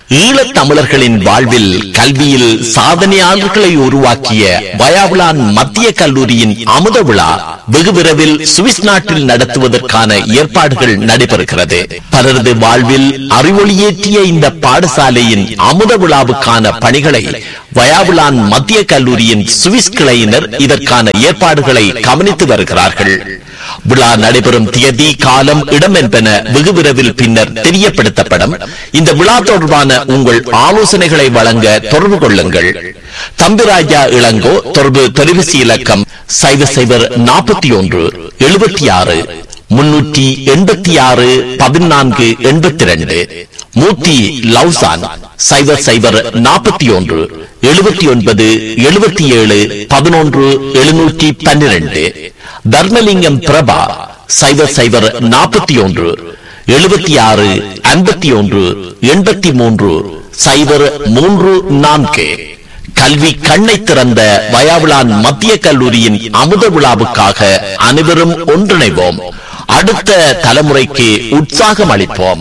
ஈழத் தமிழர்களின் வாழ்வில் கல்வியில் சாதனையாளர்களை உருவாக்கிய வயாவுலான் மத்திய கல்லூரியின் அமுத விழா வெகு விரைவில் சுவிஸ் நாட்டில் நடத்துவதற்கான ஏற்பாடுகள் நடைபெறுகிறது பலரது வாழ்வில் அறிவொளியேற்றிய இந்த பாடசாலையின் அமுத விழாவுக்கான பணிகளை வயாவுலான் மத்திய கல்லூரியின் சுவிஸ் கிளையினர் இதற்கான ஏற்பாடுகளை கவனித்து வருகிறார்கள் விழா நடைபெறும் தேதி காலம் இடம் என்பன வெகு விரைவில் பின்னர் தெரியப்படுத்தப்படும் இந்த விழா தொடர்பான உங்கள் ஆலோசனைகளை வழங்க தொடர்பு கொள்ளுங்கள் தம்பிராஜா இளங்கோ தொடர்பு தொலைபேசி இலக்கம் சைவர் சைவர் நாற்பத்தி ஒன்று எழுபத்தி ஆறு முன்னூற்றி எண்பத்தி ஆறு பதினான்கு எண்பத்தி ரெண்டு மூர்த்தி லவ்சான் சைவர் சைவர் நாற்பத்தி ஒன்று எழுபத்தி ஒன்பது எழுபத்தி ஏழு பதினொன்று எழுநூற்றி பன்னிரண்டு தர்மலிங்கம் பிரபா சைவர் சைவர் நாற்பத்தி ஒன்று எழுபத்தி ஆறு ஐம்பத்தி ஒன்று எண்பத்தி மூன்று சைவர் மூன்று நான்கு கல்வி கண்ணை திறந்த வயாவிலான் மத்திய கல்லூரியின் அமுத விழாவுக்காக அனைவரும் ஒன்றிணைவோம் அடுத்த தலைமுறைக்கு உற்சாகம் அளிப்போம்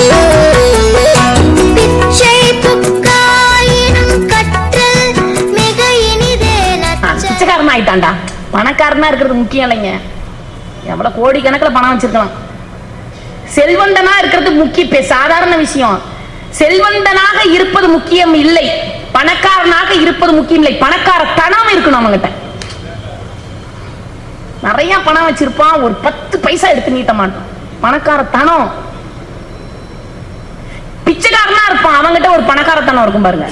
பிச்சை புக்காயினும் கற்றல் மிக இனிதே நற்செயல். பிச்சைக்காரன் ஆயிட்டான்டா பணக்காரனா இருக்கிறது முக்கியம் இல்லைங்க எவ்வளவு கோடி கணக்குல பணம் வச்சிருக்கலாம் செல்வந்தனா இருக்கிறது முக்கிய பெ- சாதாரண விஷயம் செல்வந்தனாக இருப்பது முக்கியம் இல்லை பணக்காரனாக இருப்பது முக்கியம் இல்லை பணக்கார தனம் இருக்கணும் அவங்ககிட்ட நிறைய பணம் வச்சிருப்பான் ஒரு பத்து பைசா எடுத்து நீட்ட மாட்டான் பணக்கார தனம் பிச்சைக்காரனா இருப்பான் அவங்கிட்ட ஒரு பணக்காரத்தனம் இருக்கும் பாருங்க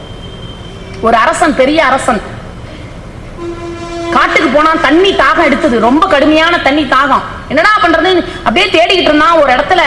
ஒரு அரசன் பெரிய அரசன் காட்டுக்கு போனா தண்ணி தாகம் எடுத்தது ரொம்ப கடுமையான தண்ணி தாகம் என்னடா பண்றது அப்படியே தேடிக்கிட்டு இருந்தான் ஒரு இடத்துல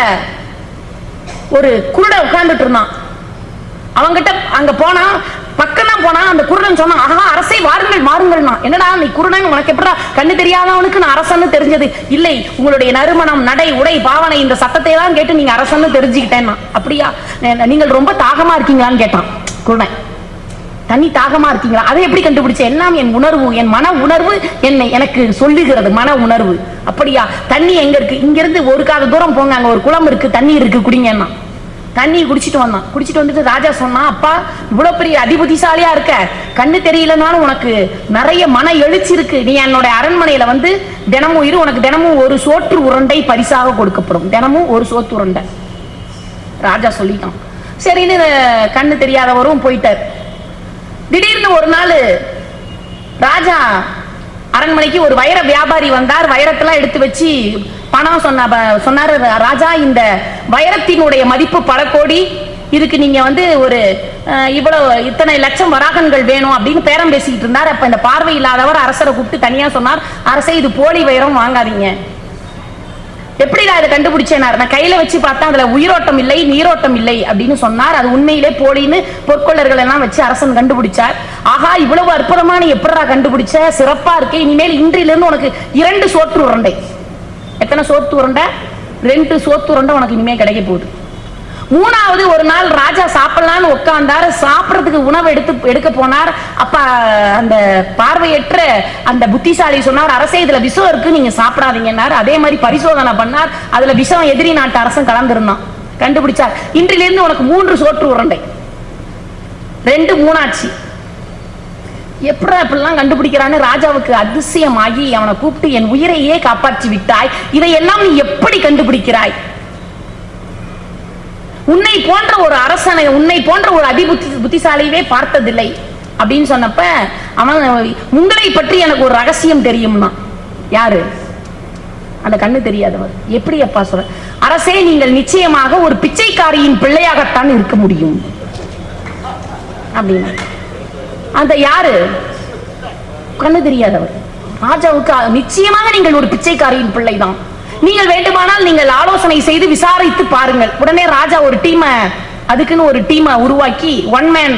ஒரு குருட உட்கார்ந்துட்டு இருந்தான் அவங்கிட்ட அங்க போனா பக்கம் தான் போனா அந்த குருடன் சொன்னான் ஆஹா அரசை வாருங்கள் வாருங்கள்னா என்னடா நீ குருடன் உனக்கு எப்படா கண்ணு தெரியாதவனுக்கு நான் அரசன்னு தெரிஞ்சது இல்லை உங்களுடைய நறுமணம் நடை உடை பாவனை இந்த சத்தத்தை தான் கேட்டு நீங்க அரசன்னு தெரிஞ்சுக்கிட்டேன்னா அப்படியா நே- நீங்கள் ரொம்ப தாகமா இருக்கீங்களான்னு கேட்டான் குருடன் தண்ணி தாகமா இருக்கீங்களா அதை எப்படி கண்டுபிடிச்ச எல்லாம் என் உணர்வு என் மன உணர்வு என்னை எனக்கு சொல்லுகிறது மன உணர்வு அப்படியா தண்ணி எங்க இருக்கு இங்க இருந்து ஒரு காத தூரம் போங்க அங்க ஒரு குளம் இருக்கு தண்ணி இருக்கு குடிங்கன்னா தண்ணி குடிச்சிட்டு வந்தான் குடிச்சிட்டு வந்துட்டு ராஜா சொன்னான் அப்பா இவ்வளவு பெரிய அதிபுத்திசாலியா இருக்க கண்ணு தெரியலனாலும் உனக்கு நிறைய மன எழுச்சி இருக்கு நீ என்னோட அரண்மனையில வந்து தினமும் இரு உனக்கு தினமும் ஒரு சோற்று உருண்டை பரிசாக கொடுக்கப்படும் தினமும் ஒரு சோத்து உருண்டை ராஜா சொல்லிட்டான் சரின்னு கண்ணு தெரியாதவரும் போயிட்டார் திடீர்னு ஒரு நாள் ராஜா அரண்மனைக்கு ஒரு வைர வியாபாரி வந்தார் வைரத்தெல்லாம் எடுத்து வச்சு பணம் சொன்ன ப- சொன்னாரு ராஜா இந்த வைரத்தினுடைய மதிப்பு பல கோடி இதுக்கு நீங்க வந்து ஒரு அஹ், இவ்வளவு இத்தனை லட்சம் வராகன்கள் வேணும் அப்படின்னு பேரம் பேசிக்கிட்டு இருந்தார் அப்ப இந்த பார்வை இல்லாதவர் அரசரை கூப்பிட்டு தனியா சொன்னார் அரசே இது போலி வைரம் வாங்காதீங்க எப்படி நான் இதை கண்டுபிடிச்சேனார் நான் கையில வச்சு பார்த்தா அதுல உயிரோட்டம் இல்லை நீரோட்டம் இல்லை அப்படின்னு சொன்னார் அது உண்மையிலே போலின்னு பொற்கொள்ளர்கள் எல்லாம் வச்சு அரசன் கண்டுபிடிச்சார் ஆகா இவ்வளவு அற்புதமா நீ எப்படிடா கண்டுபிடிச்ச சிறப்பா இருக்கு இனிமேல் இன்றிலிருந்து உனக்கு இரண்டு சோற்று உருண்டை எத்தனை சோத்து உருண்டை ரெண்டு சோத்து உருண்டை உனக்கு இனிமே கிடைக்க போகுது மூணாவது ஒரு நாள் ராஜா சாப்பிடலான்னு உட்கார்ந்தாரு சாப்பிடறதுக்கு உணவு எடுத்து எடுக்க போனார் அப்ப அந்த பார்வையற்ற அந்த புத்திசாலி சொன்னார் அரசே இதுல விஷம் இருக்கு நீங்க சாப்பிடாதீங்கன்னாரு அதே மாதிரி பரிசோதனை பண்ணார் அதுல விஷம் எதிரி நாட்டு அரசன் கலந்திருந்தான் கண்டுபிடிச்சார் இன்றிலிருந்து உனக்கு மூன்று சோற்று உருண்டை ரெண்டு மூணாச்சு எப்படா இப்படிலாம் கண்டுபிடிக்கிறான்னு ராஜாவுக்கு அதிசயமாகி அவனை கூப்பிட்டு என் உயிரையே காப்பாற்றி விட்டாய் இதையெல்லாம் நீ எப்படி கண்டுபிடிக்கிறாய் உன்னை போன்ற ஒரு அரசனை உன்னை போன்ற ஒரு அதிபுத்தி புத்திசாலியவே பார்த்ததில்லை அப்படின்னு சொன்னப்ப அவன் உங்களை பற்றி எனக்கு ஒரு ரகசியம் தெரியும்னா யாரு அந்த கண்ணு தெரியாதவர் எப்படி அப்பா சொல்ற அரசே நீங்கள் நிச்சயமாக ஒரு பிச்சைக்காரியின் பிள்ளையாகத்தான் இருக்க முடியும் அப்படின்னு அந்த யாரு கண்ணு தெரியாதவர் ராஜாவுக்கு அ- நிச்சயமாக நீங்கள் ஒரு பிச்சைக்காரியின் பிள்ளைதான் நீங்கள் வேண்டுமானால் நீங்கள் ஆலோசனை செய்து விசாரித்து பாருங்கள் உடனே ராஜா ஒரு டீமை அதுக்குன்னு ஒரு டீமை உருவாக்கி ஒன் மேன்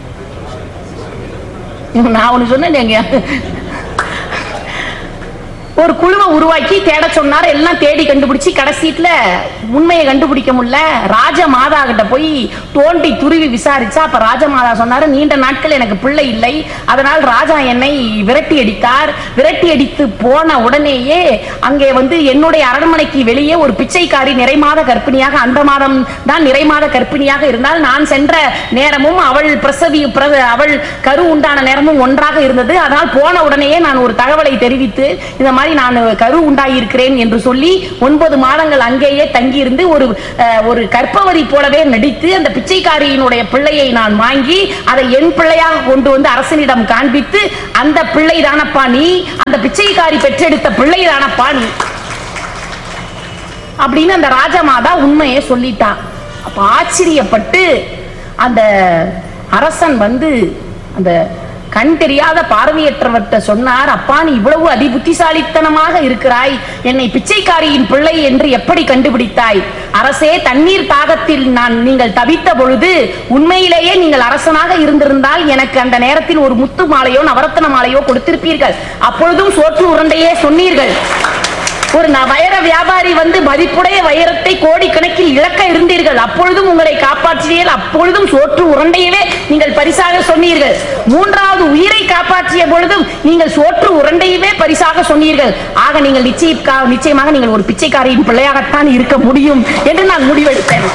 நான் ஒண்ணு சொன்னேன் நீங்க ஒரு குழுவை உருவாக்கி தேட சொன்னார் எல்லாம் தேடி கண்டுபிடிச்சு கடைசீட்ல உண்மையை கண்டுபிடிக்க முடியல ராஜ மாதா கிட்ட போய் தோண்டி துருவி விசாரிச்சா அப்ப ராஜமாதா சொன்னாரு நீண்ட நாட்கள் எனக்கு பிள்ளை இல்லை அதனால் ராஜா என்னை விரட்டி அடித்தார் விரட்டி அடித்து போன உடனேயே அங்கே வந்து என்னுடைய அரண்மனைக்கு வெளியே ஒரு பிச்சைக்காரி நிறைமாத கர்ப்பிணியாக அந்த மாதம் தான் நிறைமாத கர்ப்பிணியாக இருந்தால் நான் சென்ற நேரமும் அவள் பிரசவி பிர- அவள் கரு உண்டான நேரமும் ஒன்றாக இருந்தது அதனால் போன உடனேயே நான் ஒரு தகவலை தெரிவித்து இந்த மாதிரி நான் கரு உண்டாயிருக்கிறேன் என்று சொல்லி ஒன்பது மாதங்கள் அங்கேயே தங்கியிருந்து ஒரு அஹ், ஒரு கற்பவதி போலவே நடித்து அந்த பிச்சைக்காரியினுடைய பிள்ளையை நான் வாங்கி அதை என் பிள்ளையாக கொண்டு வந்து அரசனிடம் காண்பித்து அந்த பிள்ளை தானப்பா நீ அந்த பிச்சைக்காரி பெற்றெடுத்த பிள்ளை தானப்பா நீ அப்படின்னு அந்த ராஜமாதா உண்மையை சொல்லிட்டான் அப்ப ஆச்சரியப்பட்டு அந்த அரசன் வந்து அந்த கண் தெரியாத பார்வையற்றவர்கிட்ட சொன்னார் அப்பா நீ இவ்வளவு அதி புத்திசாலித்தனமாக இருக்கிறாய் என்னை பிச்சைக்காரியின் பிள்ளை என்று எப்படி கண்டுபிடித்தாய் அரசே தண்ணீர் தாகத்தில் நான் நீங்கள் தவித்த பொழுது உண்மையிலேயே நீங்கள் அரசனாக இருந்திருந்தால் எனக்கு அந்த நேரத்தில் ஒரு முத்து மாலையோ நவரத்தன மாலையோ கொடுத்திருப்பீர்கள் அப்பொழுதும் சோற்று உருண்டையே சொன்னீர்கள் ஒரு ந- வைர வியாபாரி வந்து மதிப்புடைய வைரத்தை கோடிக்கணக்கில் இழக்க இருந்தீர்கள் அப்பொழுதும் உங்களை காப்பாற்றினீர்கள் அப்பொழுதும் சோற்று உருண்டையவே நீங்கள் பரிசாக சொன்னீர்கள் மூன்றாவது உயிரை காப்பாற்றிய பொழுதும் நீங்கள் சோற்று உருண்டையவே பரிசாக சொன்னீர்கள் ஆக நீங்கள் நிச்சய நிச்சயமாக நீங்கள் ஒரு பிச்சைக்காரியின் பிள்ளையாகத்தான் இருக்க முடியும் என்று நான் முடிவெடுத்தேன்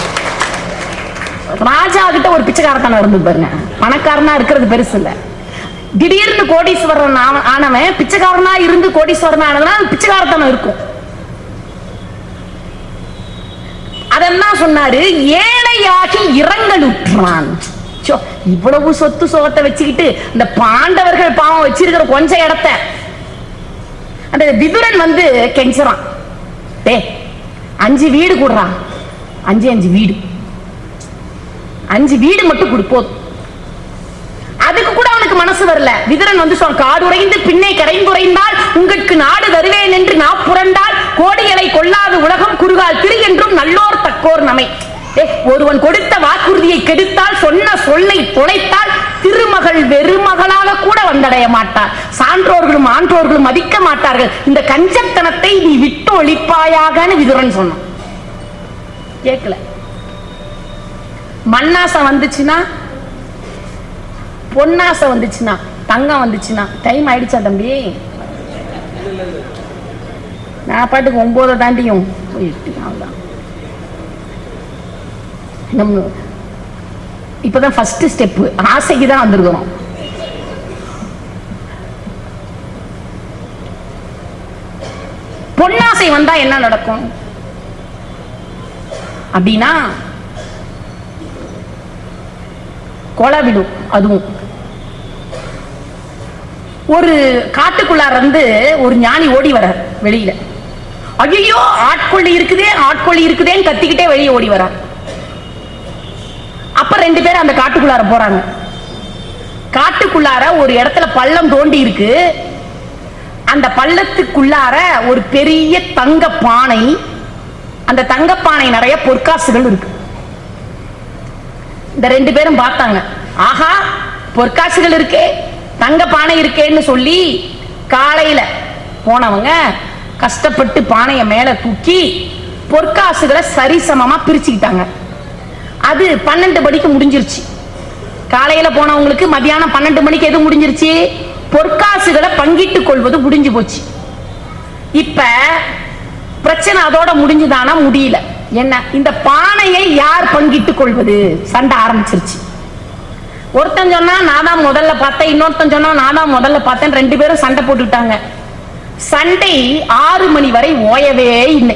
ராஜா கிட்ட ஒரு பிச்சைக்காரத்தனம் இருந்து பாருங்க பணக்காரனா இருக்கிறது பெருசு இல்ல திடீர்னு கோடீஸ்வரன் ஆவ- ஆனவன் பிச்சைக்காரனா இருந்து கோடீஸ்வரன் ஆனதுனா பிச்சைக்காரத்தனம் இருக்கும் அதெல்லாம் சொன்னாரு ஏழையாகி இரங்கலுற்றான் சோ, இவ்வளவு சொத்து சோகத்தை வச்சுக்கிட்டு இந்த பாண்டவர்கள் பாவம் வச்சிருக்கிற கொஞ்ச இடத்த அந்த விதுரன் வந்து கெஞ்சறான் டே அஞ்சு வீடு கூடுறான் அஞ்சு அஞ்சு வீடு அஞ்சு வீடு மட்டும் கொடு போதும் அதுக்கு கூட அவனுக்கு மனசு வரல விதுரன் வந்து சொன்ன காடு உறைந்து பின்னே கரைந்துரைந்தால் உங்களுக்கு நாடு தருவேன் என்று நான் புரண்டால் கோடிகளை கொள்ளாத உலகம் குறுகால் திரு என்றும் நல்லோர் தக்கோர் நமை ஏய், ஒருவன் கொடுத்த வாக்குறுதியை கெடுத்தால் சொன்ன சொல்லை தொலைத்தால் திருமகள் வெறுமகளாக கூட வந்தடைய மாட்டார் சான்றோர்களும் ஆன்றோர்களும் மதிக்க மாட்டார்கள் இந்த கஞ்சத்தனத்தை நீ விட்டு ஒழிப்பாயாகன்னு விதுரன் சொன்னான் கேட்கல மண்ணாசை வந்துச்சுன்னா பொன்னாசை வந்துச்சுன்னா தங்கம் வந்துச்சுன்னா டைம் ஆயிடுச்சா தம்பி நான் பாட்டுக்கு ஒன்பதை தாண்டியும் போயிட்டு அவ்வளவுதான். நம்ம இப்பதான் ஃபர்ஸ்ட் ஸ்டெப் ஆசைக்கு தான் வந்திருக்கிறோம் பொன்னாசை வந்தா என்ன நடக்கும் அப்படின்னா கொலை விடும் அதுவும் ஒரு காட்டுக்குள்ளார இருந்து ஒரு ஞானி ஓடி வரார் வெளியில ஐயோ ஆட்கொள்ளி இருக்குதே ஆட்கொள்ளி இருக்குதேன்னு கத்திக்கிட்டே வெளியே ஓடி வரார் அப்ப ரெண்டு பேரும் அந்த காட்டுக்குள்ளார போறாங்க காட்டுக்குள்ளார ஒரு இடத்துல பள்ளம் தோண்டி இருக்கு அந்த பள்ளத்துக்குள்ளார ஒரு பெரிய தங்க பானை அந்த தங்க பானை நிறைய பொற்காசுகள் இருக்கு இந்த ரெண்டு பேரும் பார்த்தாங்க ஆஹா பொற்காசுகள் இருக்கே தங்க பானை இருக்கேன்னு சொல்லி காலையில போனவங்க கஷ்டப்பட்டு பானையை மேல தூக்கி பொற்காசுகளை சரிசமமா பிரிச்சுக்கிட்டாங்க அது பன்னெண்டு மணிக்கு முடிஞ்சிருச்சு காலையில போனவங்களுக்கு மதியானம் பன்னெண்டு மணிக்கு எது முடிஞ்சிருச்சு பொற்காசுகளை பங்கிட்டுக் கொள்வது முடிஞ்சு போச்சு இப்ப பிரச்சனை அதோட முடிஞ்சுதானா முடியல என்ன இந்த பானையை யார் பங்கிட்டுக் கொள்வது சண்டை ஆரம்பிச்சிருச்சு ஒருத்தன் சொன்னா நான் தான் முதல்ல பார்த்தேன் இன்னொருத்தன் சொன்னா நான் தான் முதல்ல பார்த்தேன் ரெண்டு பேரும் சண்டை போட்டுட்டாங்க சண்டை ஆறு மணி வரை ஓயவே இல்லை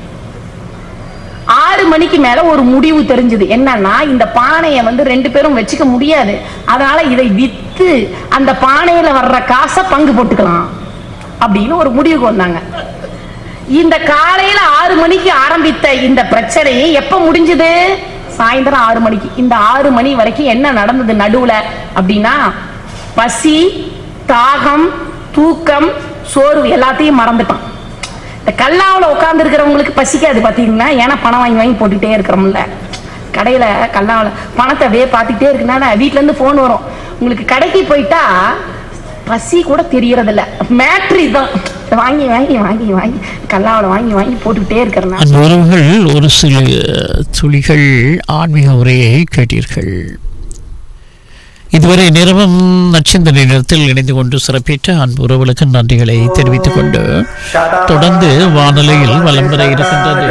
ஆறு மணிக்கு மேல ஒரு முடிவு தெரிஞ்சது என்னன்னா இந்த பானையை வந்து ரெண்டு பேரும் வச்சுக்க முடியாது அதனால இதை வித்து அந்த பானையில வர்ற காசை பங்கு போட்டுக்கலாம் அப்படின்னு ஒரு முடிவுக்கு வந்தாங்க இந்த காலையில ஆறு மணிக்கு ஆரம்பித்த இந்த பிரச்சனை எப்ப முடிஞ்சது சாயந்தரம் ஆறு மணிக்கு இந்த ஆறு மணி வரைக்கும் என்ன நடந்தது நடுவுல அப்படின்னா பசி தாகம் தூக்கம் சோர்வு எல்லாத்தையும் மறந்துட்டான் இந்த கல்லாவில் உட்கார்ந்து இருக்கிறவங்களுக்கு பசிக்காது பாத்தீங்கன்னா ஏன்னா பணம் வாங்கி வாங்கி போட்டுட்டே இருக்கிறோம்ல கடையில கல்லாவில் பணத்தை அப்படியே பார்த்துட்டே இருக்குன்னா வீட்ல இருந்து போன் வரும் உங்களுக்கு கடைக்கு போயிட்டா பசி கூட தெரியறது இல்ல மேட்ரி தான் இதை வாங்கி வாங்கி வாங்கி வாங்கி கல்லாவில் வாங்கி வாங்கி போட்டுக்கிட்டே இருக்கிறேன் அந்த உறவுகள் ஒரு சில துளிகள் ஆன்மீக உரையை கேட்டீர்கள் இதுவரை நேரமும் நச்சிந்தனை நேரத்தில் இணைந்து கொண்டு சிறப்பித்த அன்பு உறவுகளுக்கு நன்றிகளை தெரிவித்துக் கொண்டு தொடர்ந்து வானொலியில் வலம் வர இருக்கின்றது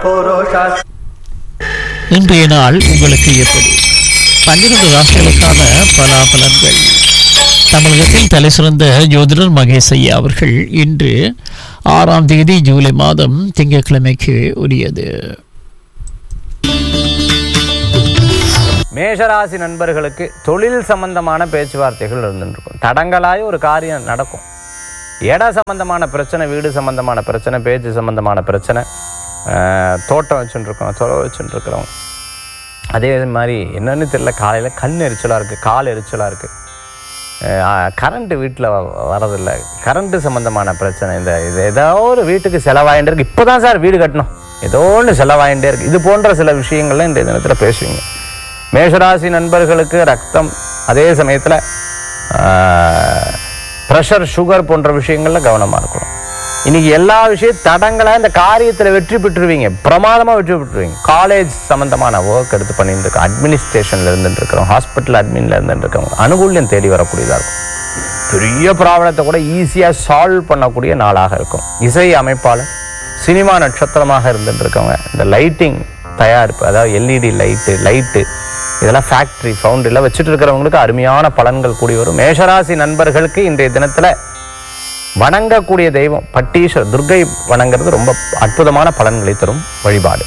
இன்றைய நாள் உங்களுக்கு எப்படி பன்னிரண்டு ராசிகளுக்கான பலாபலன்கள் தமிழகத்தில் தலை சிறந்த ஜோதிடர் மகேஷ் ஐயா அவர்கள் இன்று ஆறாம் தேதி ஜூலை மாதம் திங்கட்கிழமைக்கு உரியது மேஷராசி நண்பர்களுக்கு தொழில் சம்பந்தமான பேச்சுவார்த்தைகள் இருந்துருக்கும் தடங்களாய் ஒரு காரியம் நடக்கும் இட சம்பந்தமான பிரச்சனை வீடு சம்பந்தமான பிரச்சனை பேச்சு சம்பந்தமான பிரச்சனை ஆஹ், தோட்டம் வச்சுட்டு இருக்கோம் தொலை வச்சுட்டு இருக்கிறோம் அதே மாதிரி என்னன்னு தெரியல காலையில் கண் எரிச்சலாக இருக்குது கால் எரிச்சலாக இருக்குது கரண்ட்டு வீட்டில் வரதில்ல கரண்ட்டு சம்மந்தமான பிரச்சனை இந்த இது ஏதோ ஒரு வீட்டுக்கு செலவாயிட்டே இருக்கு இப்போ தான் சார் வீடு கட்டணும் ஏதோ ஒன்று செலவாயிட்டே இருக்கு இது போன்ற சில விஷயங்கள்லாம் இந்த தினத்தில் பேசுவீங்க மேஷராசி நண்பர்களுக்கு ரத்தம் அதே சமயத்தில் ப்ரெஷர் சுகர் போன்ற விஷயங்களில் கவனமாக இருக்கணும் இன்னைக்கு எல்லா விஷயம் தடங்களா இந்த காரியத்தில் வெற்றி பெற்றுருவீங்க பிரமாதமாக வெற்றி பெற்றுருவீங்க காலேஜ் சம்பந்தமான ஒர்க் எடுத்து பண்ணிட்டு இருக்கோம் அட்மினிஸ்ட்ரேஷனில் இருந்துட்டு இருக்கிறோம் ஹாஸ்பிட்டல் அட்மின்ல இருந்துட்டு இருக்கவங்க அனுகூல்யம் தேடி வரக்கூடியதாக இருக்கும் பெரிய ப்ராப்ளத்தை கூட ஈஸியாக சால்வ் பண்ணக்கூடிய நாளாக இருக்கும் இசை அமைப்பாளர் சினிமா நட்சத்திரமாக இருந்துட்டு இருக்கவங்க இந்த லைட்டிங் தயாரிப்பு அதாவது எல்இடி லைட்டு லைட்டு இதெல்லாம் ஃபேக்ட்ரி ஃபவுண்டரியில் வச்சுட்டு இருக்கிறவங்களுக்கு அருமையான பலன்கள் கூடி வரும் மேஷராசி நண்பர்களுக்கு இன்றைய தினத்தில் வணங்கக்கூடிய தெய்வம் பட்டீஸ்வரர் துர்க்கை வணங்குறது ரொம்ப அற்புதமான பலன்களை தரும் வழிபாடு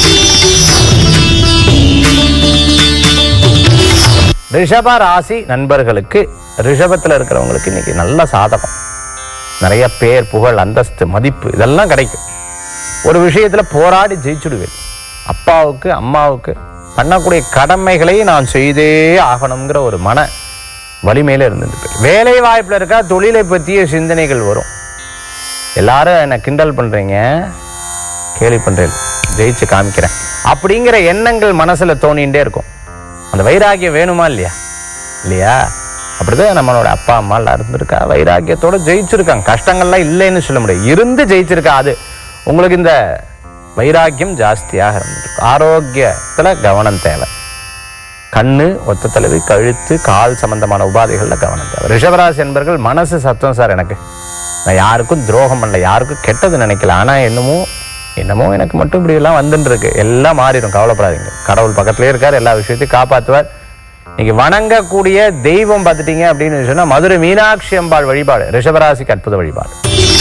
ரிஷப ராசி நண்பர்களுக்கு ரிஷபத்தில் இருக்கிறவங்களுக்கு இன்னைக்கு நல்ல சாதகம் நிறைய பேர் புகழ் அந்தஸ்து மதிப்பு இதெல்லாம் கிடைக்கும் ஒரு விஷயத்துல போராடி ஜெயிச்சுடுவேன் அப்பாவுக்கு அம்மாவுக்கு பண்ணக்கூடிய கடமைகளை நான் செய்தே ஆகணுங்கிற ஒரு மன வலிமையில இருந்துட்டு வேலை வாய்ப்புல இருக்கா தொழிலை பற்றிய சிந்தனைகள் வரும் எல்லாரும் என்னை கிண்டல் பண்றீங்க கேலி பண்றேன் ஜெயிச்சு காமிக்கிறேன் அப்படிங்கிற எண்ணங்கள் மனசுல தோணிகிட்டே இருக்கும் அந்த வைராகியம் வேணுமா இல்லையா இல்லையா அப்படிதான் நம்மளோட அப்பா அம்மா எல்லாம் இருந்திருக்கா வைராக்கியத்தோட ஜெயிச்சிருக்காங்க கஷ்டங்கள்லாம் இல்லைன்னு சொல்ல முடியாது இருந்து ஜெயிச்சிருக்கா அது உங்களுக்கு இந்த வைராக்கியம் ஜாஸ்தியாக இருந்திருக்கு ஆரோக்கியத்துல கவனம் தேவை கண்ணு ஒத்த தலைவி கழுத்து கால் சம்பந்தமான உபாதைகள்ல கவனம் தேவை ரிஷபராசி என்பர்கள் மனசு சத்தம் சார் எனக்கு நான் யாருக்கும் துரோகம் பண்ணல யாருக்கும் கெட்டது நினைக்கல ஆனா என்னமோ என்னமோ எனக்கு மட்டும் இப்படி எல்லாம் வந்துட்டு இருக்கு எல்லாம் மாறிடும் கவலைப்படாதீங்க கடவுள் பக்கத்திலே இருக்கார் எல்லா விஷயத்தையும் காப்பாற்றுவார் நீங்க வணங்கக்கூடிய தெய்வம் பார்த்துட்டீங்க அப்படின்னு சொன்னா மதுரை மீனாட்சி அம்பாள் வழிபாடு ரிஷபராசிக்கு அற்புத வழிபாடு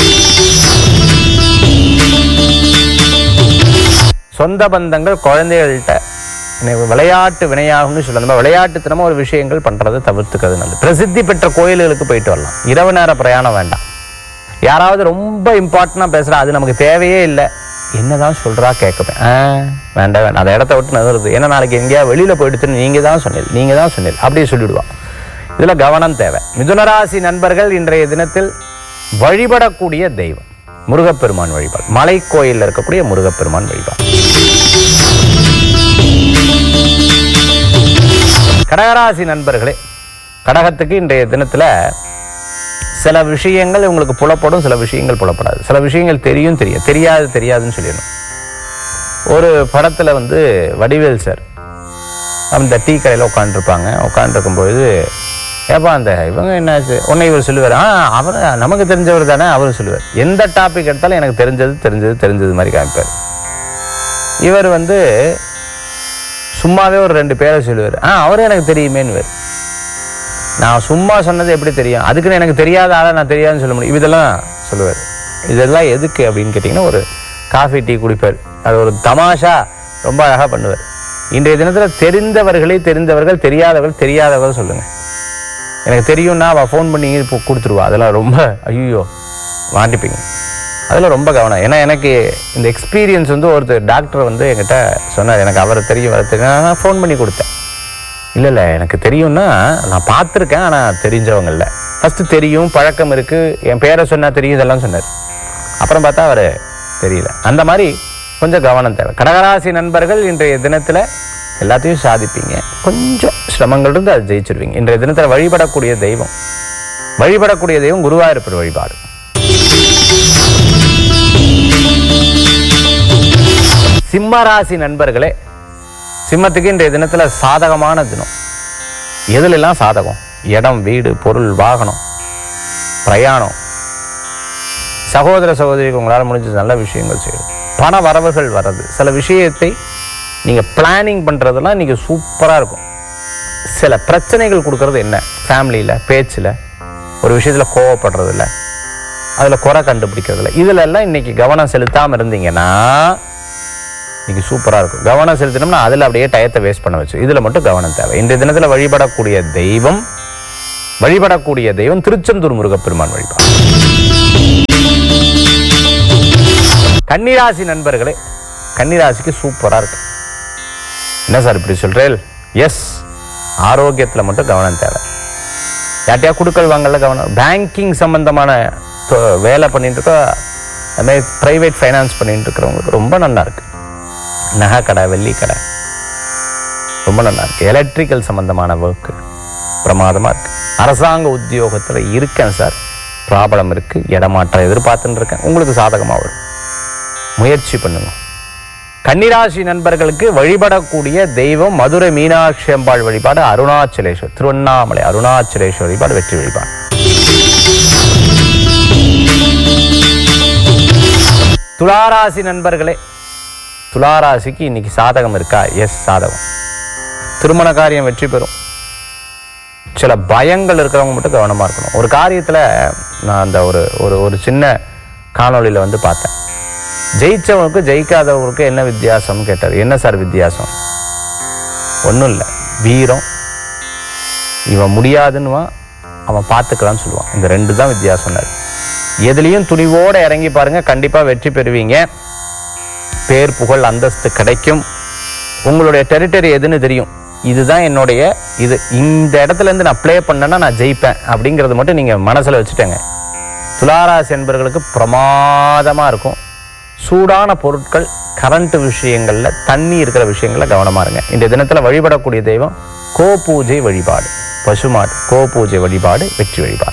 சொந்த பந்தங்கள் குழந்தைகள்கிட்ட எனக்கு விளையாட்டு வினையாகும்னு சொல்ல நம்ம விளையாட்டுத்தனமா ஒரு விஷயங்கள் பண்றதை தவிர்த்துக்கிறது நல்லது பிரசித்தி பெற்ற கோயில்களுக்கு போயிட்டு வரலாம் இரவு நேர பிரயாணம் வேண்டாம் யாராவது ரொம்ப இம்பார்ட்டண்டாக பேசுறா அது நமக்கு தேவையே இல்லை என்னதான் சொல்றா கேட்குவேன் ஆ வேண்டாம் வேண்டாம் அந்த இடத்த விட்டு நகருது ஏன்னா நாளைக்கு எங்கேயா வெளியில போயிடுச்சுன்னு நீங்க தான் சொன்னீங்க நீங்க தான் சொன்னீங்க அப்படியே சொல்லிடுவான் இதுல கவனம் தேவை மிதுனராசி நண்பர்கள் இன்றைய தினத்தில் வழிபடக்கூடிய தெய்வம் முருகப்பெருமான் வழிபாடு மலை கோயில்ல இருக்கக்கூடிய முருகப்பெருமான் வழிபாடு கடகராசி நண்பர்களே கடகத்துக்கு இன்றைய தினத்துல சில விஷயங்கள் உங்களுக்கு புலப்படும் சில விஷயங்கள் புலப்படாது சில விஷயங்கள் தெரியும் தெரியும் தெரியாது தெரியாதுன்னு சொல்லிடணும் ஒரு படத்துல வந்து வடிவேல் சார் அந்த டீ கடையில் உட்காந்துருப்பாங்க உட்காந்துருக்கும் பொழுது ஏப்பா அந்த இவங்க என்னாச்சு உன்னை இவர் சொல்லுவார் ஆ அவர் நமக்கு தெரிஞ்சவர் தானே அவர் சொல்லுவார் எந்த டாபிக் எடுத்தாலும் எனக்கு தெரிஞ்சது தெரிஞ்சது தெரிஞ்சது மாதிரி காமிப்பார் இவர் வந்து சும்மாவே ஒரு ரெண்டு பேரை சொல்லுவார் ஆ அவரும் எனக்கு தெரியுமேன்னு நான் சும்மா சொன்னது எப்படி தெரியும் அதுக்குன்னு எனக்கு தெரியாத ஆளை நான் தெரியாதுன்னு சொல்ல முடியும் இதெல்லாம் சொல்லுவார் இதெல்லாம் எதுக்கு அப்படின்னு கேட்டிங்கன்னா ஒரு காஃபி டீ குடிப்பார் அது ஒரு தமாஷா ரொம்ப அழகாக பண்ணுவார் இன்றைய தினத்தில் தெரிந்தவர்களே தெரிந்தவர்கள் தெரியாதவர்கள் தெரியாதவர்கள் சொல்லுங்க எனக்கு தெரியும்னா அவள் ஃபோன் பண்ணி இப்போ கொடுத்துருவா அதெல்லாம் ரொம்ப ஐயோ மாட்டிப்பீங்க அதில் ரொம்ப கவனம் ஏன்னா எனக்கு இந்த எக்ஸ்பீரியன்ஸ் வந்து ஒருத்தர் டாக்டர் வந்து என்கிட்ட சொன்னார் எனக்கு அவரை தெரியும் அவரை தெரியும் நான் ஃபோன் பண்ணி கொடுத்தேன் இல்லை இல்லை எனக்கு தெரியும்னா நான் பார்த்துருக்கேன் ஆனால் தெரிஞ்சவங்க இல்லை ஃபஸ்ட்டு தெரியும் பழக்கம் இருக்குது என் பேரை சொன்னால் தெரியும் இதெல்லாம் சொன்னார் அப்புறம் பார்த்தா அவர் தெரியல அந்த மாதிரி கொஞ்சம் கவனம் தேவை கடகராசி நண்பர்கள் இன்றைய தினத்தில் எல்லாத்தையும் சாதிப்பீங்க கொஞ்சம் சிரமங்கள் இருந்து அதை ஜெயிச்சிருவீங்க இன்றைய தினத்தில் வழிபடக்கூடிய தெய்வம் வழிபடக்கூடிய தெய்வம் குருவாயூரப்பர் வழிபாடு சிம்மராசி நண்பர்களே சிம்மத்துக்கு இன்றைய தினத்துல சாதகமான தினம் எதுலெல்லாம் சாதகம் இடம் வீடு பொருள் வாகனம் பிரயாணம் சகோதர சகோதரிக்கு உங்களால் முடிஞ்ச நல்ல விஷயங்கள் செய்யும் பண வரவுகள் வர்றது சில விஷயத்தை நீங்கள் பிளானிங் பண்ணுறதெல்லாம் இன்றைக்கி சூப்பராக இருக்கும் சில பிரச்சனைகள் கொடுக்கறது என்ன ஃபேமிலியில் பேச்சில் ஒரு விஷயத்தில் கோவப்படுறதில்ல அதில் குறை கண்டுபிடிக்கிறதில்ல இதில் எல்லாம் இன்னைக்கு கவனம் செலுத்தாமல் இருந்தீங்கன்னா இன்னைக்கு சூப்பராக இருக்கும் கவனம் செலுத்தினோம்னா அதில் அப்படியே டயத்தை வேஸ்ட் பண்ண வச்சு இதில் மட்டும் கவனம் தேவை இன்றைய தினத்தில் வழிபடக்கூடிய தெய்வம் வழிபடக்கூடிய தெய்வம் திருச்செந்தூர் முருகப்பெருமான் வழிபாடு கன்னிராசி நண்பர்களே கன்னிராசிக்கு சூப்பராக இருக்கு என்ன சார் இப்படி சொல்றேன் எஸ் ஆரோக்கியத்தில் மட்டும் கவனம் தேவை யார்ட்டையா குடுக்கல் வாங்கல கவனம் பேங்கிங் சம்பந்தமான தொ- வேலை பண்ணிட்டு இருக்கோ அதுமாதிரி ப்ரைவேட் ஃபைனான்ஸ் பண்ணிட்டு இருக்கிறவங்களுக்கு ரொம்ப நல்லா இருக்கு நகை கடை வெள்ளி கடை ரொம்ப நல்லா இருக்கு எலக்ட்ரிக்கல் சம்பந்தமான ஒர்க்கு பிரமாதமா இருக்கு அரசாங்க உத்தியோகத்துல இருக்கேன் சார் ப்ராப்ளம் இருக்கு இடமாற்றம் எதிர்பார்த்துன்னு இருக்கேன் உங்களுக்கு சாதகமா வரும் முயற்சி பண்ணுங்க கன்னிராசி நண்பர்களுக்கு வழிபடக்கூடிய தெய்வம் மதுரை மீனாட்சி அம்பாள் வழிபாடு அருணாச்சலேஸ்வர் திருவண்ணாமலை அருணாச்சலேஸ்வர் வழிபாடு வெற்றி வழிபாடு துளாராசி நண்பர்களே துளாராசிக்கு இன்னைக்கு சாதகம் இருக்கா எஸ் சாதகம் திருமண காரியம் வெற்றி பெறும் சில பயங்கள் இருக்கிறவங்க மட்டும் கவனமா இருக்கணும் ஒரு காரியத்துல நான் அந்த ஒரு ஒரு ஒரு சின்ன காணொளியில வந்து பார்த்தேன் ஜெயிச்சவனுக்கு ஜெயிக்காதவங்களுக்கு என்ன வித்தியாசம்னு கேட்டார் என்ன சார் வித்தியாசம் ஒன்றும் இல்லை வீரம் இவன் முடியாதுன்னுவான் அவன் பார்த்துக்கலாம்னு சொல்லுவான் இந்த ரெண்டு தான் வித்தியாசம்னாரு எதுலேயும் துணிவோட இறங்கி பாருங்க கண்டிப்பா வெற்றி பெறுவீங்க பேர் புகழ் அந்தஸ்து கிடைக்கும் உங்களுடைய டெரிட்டரி எதுன்னு தெரியும் இதுதான் என்னுடைய இது இந்த இடத்துல இருந்து நான் ப்ளே பண்ணேன்னா நான் ஜெயிப்பேன் அப்படிங்கறது மட்டும் நீங்க மனசுல வச்சுட்டேங்க துளாராசி என்பர்களுக்கு பிரமாதமா இருக்கும் சூடான பொருட்கள் கரண்ட் விஷயங்கள்ல தண்ணி இருக்கிற விஷயங்கள்ல கவனமா இருங்க இந்த தினத்துல வழிபடக்கூடிய தெய்வம் கோ பூஜை வழிபாடு பசுமாடு கோ பூஜை வழிபாடு வெற்றி வழிபாடு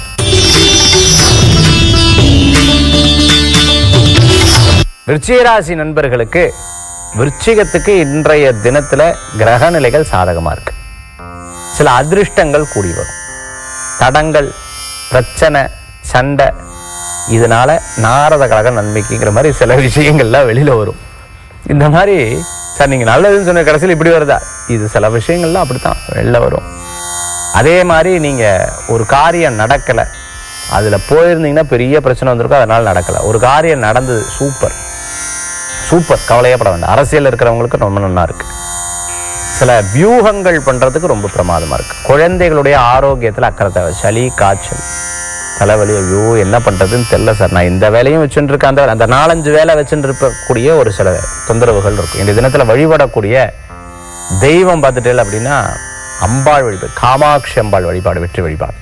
விருச்சிகராசி நண்பர்களுக்கு விருச்சிகத்துக்கு இன்றைய தினத்துல கிரக நிலைகள் சாதகமா இருக்கு சில அதிர்ஷ்டங்கள் கூடி வரும் தடங்கள் பிரச்சனை சண்டை இதனால நாரத கழக நன்மைக்குங்கிற மாதிரி சில விஷயங்கள்லாம் வெளியில வரும் இந்த மாதிரி சார் நீங்க நல்லதுன்னு சொன்ன கடைசியில் இப்படி வருதா இது சில விஷயங்கள்லாம் அப்படித்தான் வெளில வரும் அதே மாதிரி நீங்க ஒரு காரியம் நடக்கல அதுல போயிருந்தீங்கன்னா பெரிய பிரச்சனை வந்திருக்கும் அதனால நடக்கல ஒரு காரியம் நடந்தது சூப்பர் சூப்பர் கவலையே பட வேண்டாம் அரசியல் இருக்கிறவங்களுக்கு ரொம்ப நல்லா இருக்கு சில வியூகங்கள் பண்றதுக்கு ரொம்ப பிரமாதமா இருக்கு குழந்தைகளுடைய ஆரோக்கியத்துல அக்கறை தேவை சளி காய்ச்சல் தலைவலி ஐயோ என்ன பண்றதுன்னு தெரியல சார் நான் இந்த வேலையும் வச்சுட்டு இருக்கேன் அந்த அந்த நாலஞ்சு வேலை வச்சுட்டு இருக்கக்கூடிய ஒரு சில தொந்தரவுகள் இருக்கும் இந்த தினத்துல வழிபடக்கூடிய தெய்வம் பார்த்துட்டேன் அப்படின்னா அம்பாள் வழிபாடு காமாட்சி அம்பாள் வழிபாடு வெற்றி வழிபாடு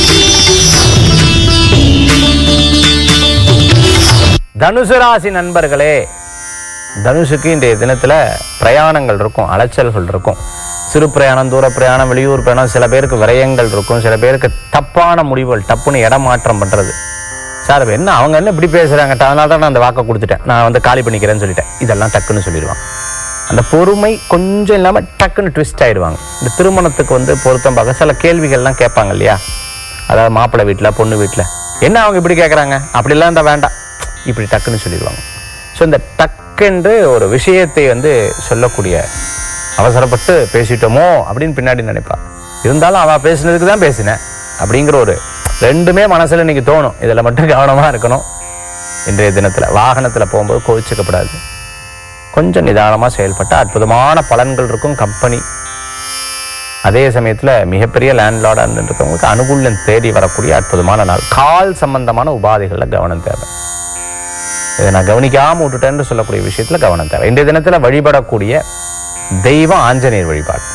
தனுசு ராசி நண்பர்களே தனுஷுக்கு இன்றைய தினத்துல பிரயாணங்கள் இருக்கும் அலைச்சல்கள் இருக்கும் சிறு பிரயாணம் தூர பிரயாணம் வெளியூர் பிரயாணம் சில பேருக்கு விரயங்கள் இருக்கும் சில பேருக்கு தப்பான முடிவுகள் டப்புன்னு இடம் மாற்றம் பண்றது சார் இப்ப என்ன அவங்க என்ன இப்படி பேசுறாங்க அதனால தான் நான் அந்த வாக்கை கொடுத்துட்டேன் நான் வந்து காலி பண்ணிக்கிறேன்னு சொல்லிட்டேன் இதெல்லாம் டக்குன்னு சொல்லிடுவாங்க அந்த பொறுமை கொஞ்சம் இல்லாம டக்குன்னு ட்விஸ்ட் ஆயிடுவாங்க இந்த திருமணத்துக்கு வந்து பொருத்தம் பார்க்க சில கேள்விகள்லாம் கேட்பாங்க இல்லையா அதாவது மாப்பிள்ளை வீட்டில் பொண்ணு வீட்டில் என்ன அவங்க இப்படி கேட்குறாங்க அப்படிலாம் இருந்தால் வேண்டாம் இப்படி டக்குன்னு சொல்லிடுவாங்க ஸோ இந்த டக்குன்று ஒரு விஷயத்தை வந்து சொல்லக்கூடிய அவசரப்பட்டு பேசிட்டோமோ அப்படின்னு பின்னாடி நினைப்பா இருந்தாலும் அவள் பேசுனதுக்கு தான் பேசினேன் அப்படிங்கிற ஒரு ரெண்டுமே மனசுல இன்னைக்கு தோணும் இதில் மட்டும் கவனமாக இருக்கணும் இன்றைய தினத்தில் வாகனத்தில் போகும்போது கோவிச்சுக்கப்படாது கொஞ்சம் நிதானமாக செயல்பட்ட அற்புதமான பலன்கள் இருக்கும் கம்பெனி அதே சமயத்தில் மிகப்பெரிய லேண்ட்லார்டாக இருந்துருக்கவங்களுக்கு அனுகூலம் தேடி வரக்கூடிய அற்புதமான நாள் கால் சம்பந்தமான உபாதைகளில் கவனம் தேவை இதை நான் கவனிக்காம விட்டுட்டேன்னு சொல்லக்கூடிய விஷயத்துல கவனம் தேவை இன்றைய தினத்துல வழிபடக்கூடிய தெய்வம் ஆஞ்சநேயர் வழிபாடு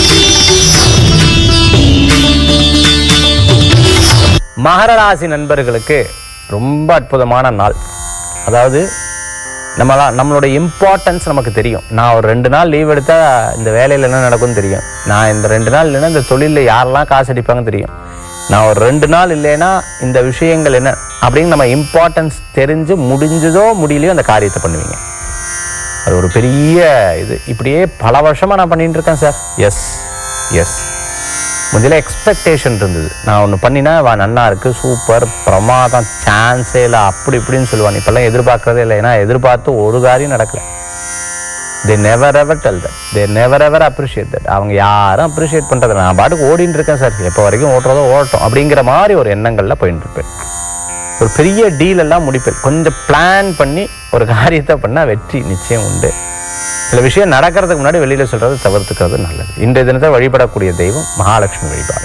மகர ராசி நண்பர்களுக்கு ரொம்ப அற்புதமான நாள் அதாவது நம்மளா நம்மளோட இம்பார்ட்டன்ஸ் நமக்கு தெரியும் நான் ஒரு ரெண்டு நாள் லீவ் எடுத்தா இந்த வேலையில் என்ன நடக்கும்னு தெரியும் நான் இந்த ரெண்டு நாள் இல்லைன்னா இந்த தொழிலில் யாரெல்லாம் காசு அடிப்பாங்கன்னு தெரியும் நான் ஒரு ரெண்டு நாள் இல்லைன்னா இந்த விஷயங்கள் என்ன அப்படின்னு நம்ம இம்பார்ட்டன்ஸ் தெரிஞ்சு முடிஞ்சதோ முடியலையோ அந்த காரியத்தை பண்ணுவீங்க அது ஒரு பெரிய இது இப்படியே பல வருஷமா நான் பண்ணிட்டு இருக்கேன் சார் எஸ் எஸ் முதல்ல எக்ஸ்பெக்டேஷன் இருந்தது நான் ஒன்று பண்ணினா வா நன்னா இருக்கு சூப்பர் பிரமாதம் சான்ஸே இல்லை அப்படி இப்படின்னு சொல்லுவான் இப்பெல்லாம் எதிர்பார்க்கறதே இல்லை ஏன்னா எதிர்பார்த்து ஒரு காரியம் நடக்கல they never ever tell that they never ever appreciate that அவங்க யாரும் அப்ரிஷியேட் பண்றது நான் பாட்டுக்கு ஓடிட்டு இருக்கேன் சார் எப்போ வரைக்கும் ஓட்டுறதோ ஓடட்டும் அப்படிங்கிற மாதிரி ஒரு எண்ணங்கள்ல போயிட்டு இருப்பேன் ஒரு பெரிய டீல் எல்லாம் முடிப்பேன் கொஞ்சம் பிளான் பண்ணி ஒரு காரியத்தை பண்ணால் வெற்றி நிச்சயம் உண்டு சில விஷயம் நடக்கிறதுக்கு முன்னாடி வெளியில சொல்றது தவிர்த்துக்கிறது நல்லது இன்றைய தினத்தை வழிபடக்கூடிய தெய்வம் மகாலட்சுமி வழிபாடு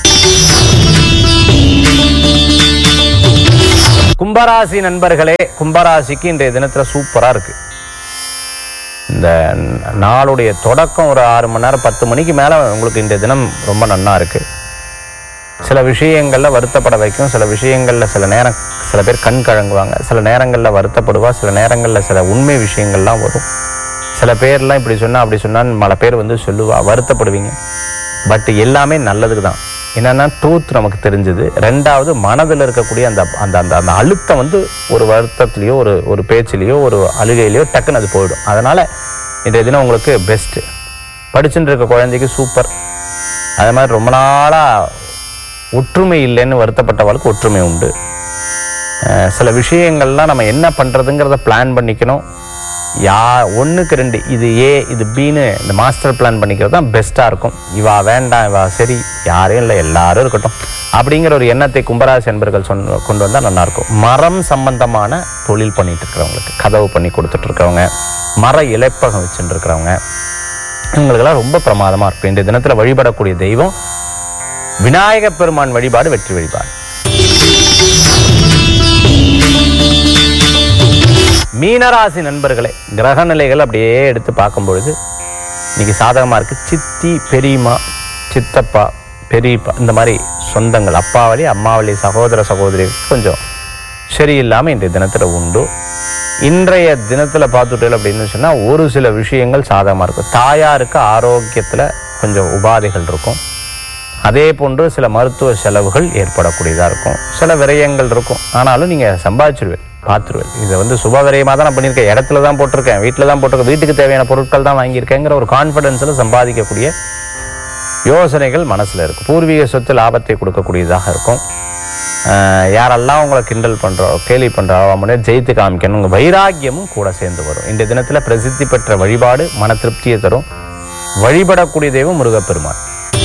கும்பராசி நண்பர்களே கும்பராசிக்கு இன்றைய தினத்துல சூப்பரா இருக்கு இந்த நாளுடைய தொடக்கம் ஒரு ஆறு மணி நேரம் பத்து மணிக்கு மேல உங்களுக்கு இன்றைய தினம் ரொம்ப நன்னா இருக்கு சில விஷயங்கள்ல வருத்தப்பட வைக்கும் சில விஷயங்கள்ல சில நேரம் சில பேர் கண் கழங்குவாங்க சில நேரங்கள்ல வருத்தப்படுவா சில நேரங்கள்ல சில உண்மை விஷயங்கள்லாம் வரும் சில பேர்லாம் இப்படி சொன்னா அப்படி சொன்னான்னு பல பேர் வந்து சொல்லுவா வருத்தப்படுவீங்க பட் எல்லாமே நல்லதுக்கு தான் என்னன்னா ட்ரூத் நமக்கு தெரிஞ்சது ரெண்டாவது மனதில் இருக்கக்கூடிய அந்த அந்த அந்த அந்த அழுத்தம் வந்து ஒரு வருத்தத்துலேயோ ஒரு ஒரு பேச்சிலேயோ ஒரு அழுகையிலையோ டக்குன்னு அது போயிடும் அதனால இன்றைய தினம் உங்களுக்கு பெஸ்ட்டு படிச்சுட்டு இருக்க குழந்தைக்கு சூப்பர் அது மாதிரி ரொம்ப நாளாக ஒற்றுமை இல்லைன்னு வருத்தப்பட்டவளுக்கு ஒற்றுமை உண்டு அஹ் சில விஷயங்கள்லாம் நம்ம என்ன பண்ணுறதுங்கிறத பிளான் பண்ணிக்கணும் யா ஒன்றுக்கு ரெண்டு இது ஏ இது பின்னு இந்த மாஸ்டர் பிளான் பண்ணிக்கிறது தான் பெஸ்ட்டாக இருக்கும் இவா வேண்டாம் இவா சரி யாரும் இல்லை எல்லாரும் இருக்கட்டும் அப்படிங்கிற ஒரு எண்ணத்தை கும்பராசி என்பர்கள் சொன்ன கொண்டு வந்தால் நல்லாயிருக்கும் மரம் சம்பந்தமான தொழில் பண்ணிட்டு இருக்கிறவங்களுக்கு கதவு பண்ணி கொடுத்துட்டு இருக்கிறவங்க மர இலைப்பகம் வச்சுட்டு இருக்கிறவங்க இவங்களுக்கெல்லாம் ரொம்ப பிரமாதமாக இருக்கும் இந்த தினத்தில் வழிபடக்கூடிய தெய்வம் விநாயக பெருமான் வழிபாடு வெற்றி வழிபாடு மீனராசி நண்பர்களே கிரக நிலைகள் அப்படியே எடுத்து பார்க்கும் பொழுது இன்னைக்கு சாதகமாக இருக்கு சித்தி பெரியம்மா சித்தப்பா பெரியப்பா இந்த மாதிரி சொந்தங்கள் அப்பா வழி அம்மா வழி சகோதர சகோதரிகளுக்கு கொஞ்சம் சரியில்லாமல் இன்றைய தினத்தில் உண்டு இன்றைய தினத்தில் பார்த்துட்டேன் அப்படின்னு சொன்னால் ஒரு சில விஷயங்கள் சாதகமாக இருக்கும் தாயாருக்கு ஆரோக்கியத்தில் கொஞ்சம் உபாதைகள் இருக்கும் அதே போன்று சில மருத்துவ செலவுகள் ஏற்படக்கூடியதாக இருக்கும் சில விரயங்கள் இருக்கும் ஆனாலும் நீங்கள் சம்பாதிச்சிருவேன் பார்த்துருவேன் இதை வந்து சுப விரயமாக தான் நான் பண்ணியிருக்கேன் இடத்துல தான் போட்டிருக்கேன் வீட்டில் தான் போட்டிருக்கேன் வீட்டுக்கு தேவையான பொருட்கள் தான் வாங்கியிருக்கேங்கிற ஒரு கான்ஃபிடென்ஸில் சம்பாதிக்கக்கூடிய யோசனைகள் மனசில் இருக்கும் பூர்வீக சொத்து லாபத்தை கொடுக்கக்கூடியதாக இருக்கும் ஆஹ் யாரெல்லாம் உங்களை கிண்டல் பண்ணுறோ கேலி பண்ணுறோ முன்னாடி ஜெயித்து காமிக்கணும் உங்கள் வைராக்கியமும் கூட சேர்ந்து வரும் இந்த தினத்தில் பிரசித்தி பெற்ற வழிபாடு மன திருப்தியை தரும் வழிபடக்கூடிய தெய்வம் முருகப்பெருமான்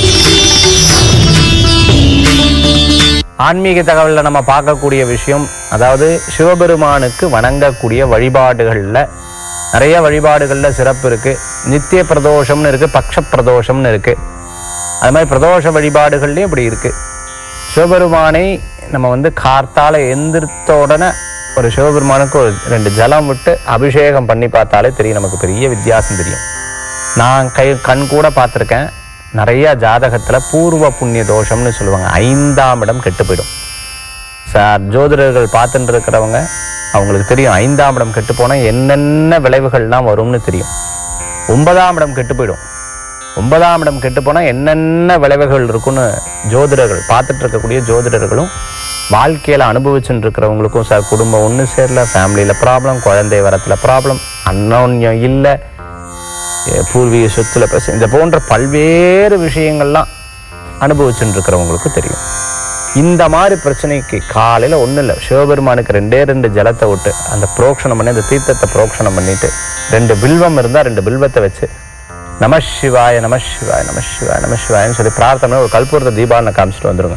ஆன்மீக தகவலில் நம்ம பார்க்கக்கூடிய விஷயம் அதாவது சிவபெருமானுக்கு வணங்கக்கூடிய வழிபாடுகளில் நிறைய வழிபாடுகளில் சிறப்பு இருக்குது நித்திய பிரதோஷம்னு இருக்குது பக்ஷ பிரதோஷம்னு இருக்குது அது மாதிரி பிரதோஷ வழிபாடுகள்லையும் இப்படி இருக்குது சிவபெருமானை நம்ம வந்து கார்த்தால எந்திரித்த உடனே ஒரு சிவபெருமானுக்கு ஒரு ரெண்டு ஜலம் விட்டு அபிஷேகம் பண்ணி பார்த்தாலே தெரியும் நமக்கு பெரிய வித்தியாசம் தெரியும் நான் கை கண் கூட பார்த்துருக்கேன் நிறைய ஜாதகத்தில் பூர்வ புண்ணிய தோஷம்னு சொல்லுவாங்க ஐந்தாம் இடம் கெட்டு போயிடும் சார் ஜோதிடர்கள் பார்த்துட்டு இருக்கிறவங்க அவங்களுக்கு தெரியும் ஐந்தாம் இடம் கெட்டு போனால் என்னென்ன விளைவுகள்லாம் வரும்னு தெரியும் ஒன்பதாம் இடம் கெட்டு போயிடும் ஒன்பதாம் இடம் கெட்டு போனால் என்னென்ன விளைவுகள் இருக்குன்னு ஜோதிடர்கள் பார்த்துட்டு இருக்கக்கூடிய ஜோதிடர்களும் வாழ்க்கையில் அனுபவிச்சுட்டு இருக்கிறவங்களுக்கும் சார் குடும்பம் ஒன்று சேரல ஃபேமிலியில் ப்ராப்ளம் குழந்தை வரத்தில் ப்ராப்ளம் அன்னோன்யம் இல்லை எ- பூர்வீக சொத்துல பிரச்சனை இந்த போன்ற பல்வேறு விஷயங்கள்லாம் அனுபவிச்சுட்டு இருக்கிறவங்களுக்கு தெரியும் இந்த மாதிரி பிரச்சனைக்கு காலையில் ஒன்றும் இல்லை சிவபெருமானுக்கு ரெண்டே ரெண்டு ஜலத்தை விட்டு அந்த புரோக்ஷணம் பண்ணி அந்த தீர்த்தத்தை புரோக்ஷணம் பண்ணிட்டு ரெண்டு பில்வம் இருந்தால் ரெண்டு பில்வத்தை வச்சு நம சிவாய நம சிவாய நம சிவாய நம சிவாயன்னு சொல்லி பிரார்த்தனை ஒரு கல்பூரத்தை தீபாவளி காமிச்சிட்டு வந்துருங்க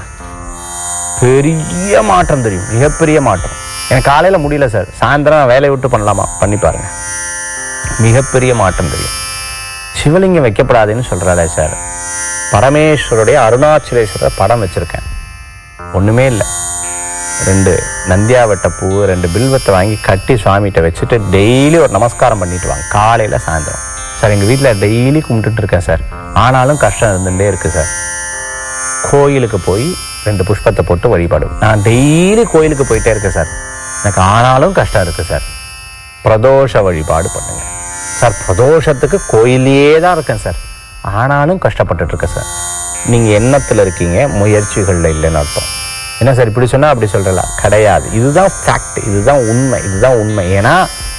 பெரிய மாற்றம் தெரியும் மிகப்பெரிய மாற்றம் எனக்கு காலையில் முடியல சார் சாயந்தரம் நான் வேலையை விட்டு பண்ணலாமா பண்ணி பாருங்க மிகப்பெரிய மாற்றம் தெரியும் சிவலிங்கம் வைக்கப்படாதுன்னு சொல்றாரே சார் பரமேஸ்வருடைய அருணாச்சலேஸ்வரர் படம் வச்சிருக்கேன் ஒண்ணுமே இல்லை ரெண்டு நந்தியாவட்ட பூ ரெண்டு பில்வத்தை வாங்கி கட்டி சுவாமிகிட்ட வச்சுட்டு டெய்லி ஒரு நமஸ்காரம் பண்ணிட்டு வாங்க காலையில் சாயந்தரம் சார் எங்கள் வீட்டில் டெய்லி கும்பிட்டுட்டு இருக்கேன் சார் ஆனாலும் கஷ்டம் இருந்துகிட்டே இருக்கு சார் கோயிலுக்கு போய் ரெண்டு புஷ்பத்தை போட்டு வழிபாடு நான் டெய்லி கோயிலுக்கு போயிட்டே இருக்கேன் சார் எனக்கு ஆனாலும் கஷ்டம் இருக்கு சார் பிரதோஷ வழிபாடு பண்ணுங்க சார் பிரதோஷத்துக்கு கோயிலே தான் இருக்கேன் சார் ஆனாலும் கஷ்டப்பட்டுட்டு இருக்கேன் சார் நீங்கள் எண்ணத்தில் இருக்கீங்க முயற்சிகளில் இல்லைன்னு அர்த்தம் என்ன சார் இப்படி சொன்னா அப்படி சொல்றல கிடையாது இதுதான் ஃபேக்ட் இதுதான் உண்மை இதுதான் உண்மை ஏன்னா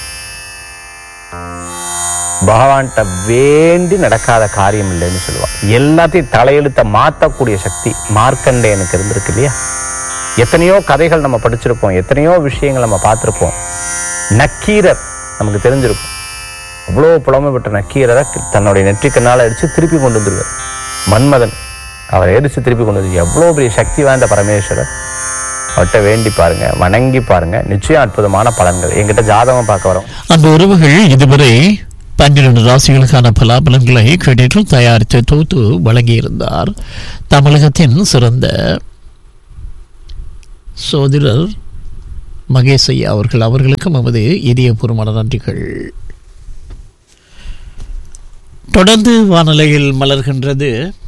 பகவான்கிட்ட வேண்டி நடக்காத காரியம் இல்லைன்னு சொல்லுவா எல்லாத்தையும் தலையெழுத்த மாற்றக்கூடிய சக்தி மார்க்கண்டேயனுக்கு இருந்திருக்கு இல்லையா எத்தனையோ கதைகள் நம்ம படிச்சிருப்போம் எத்தனையோ விஷயங்கள் நம்ம பார்த்துருப்போம் நக்கீரர் நமக்கு தெரிஞ்சிருக்கும் அவ்வளோ புலமை பெற்ற நக்கீரரை தன்னுடைய நெற்றிக்கண்ணால் அடித்து திருப்பி கொண்டு வந்துருவார் மன்மதன் அவரை எரிச்சு திருப்பி கொண்டு வந்து எவ்வளோ பெரிய சக்தி வாய்ந்த பரமேஸ்வரர் அவர்கிட்ட வேண்டி பாருங்க வணங்கி பாருங்க நிச்சயம் அற்புதமான பலன்கள் என்கிட்ட ஜாதகம் பார்க்க வரோம் அந்த உறவுகள் இதுவரை பன்னிரண்டு ராசிகளுக்கான பலாபலன்களை கேட்டு தயாரித்து தொகுத்து வழங்கியிருந்தார் தமிழகத்தின் சிறந்த சோதிடர் மகேஷ் ஐயா அவர்கள் அவர்களுக்கும் நமது இதயபூர்வமான நன்றிகள் தொடர்ந்து வானிலையில் மலர்கின்றது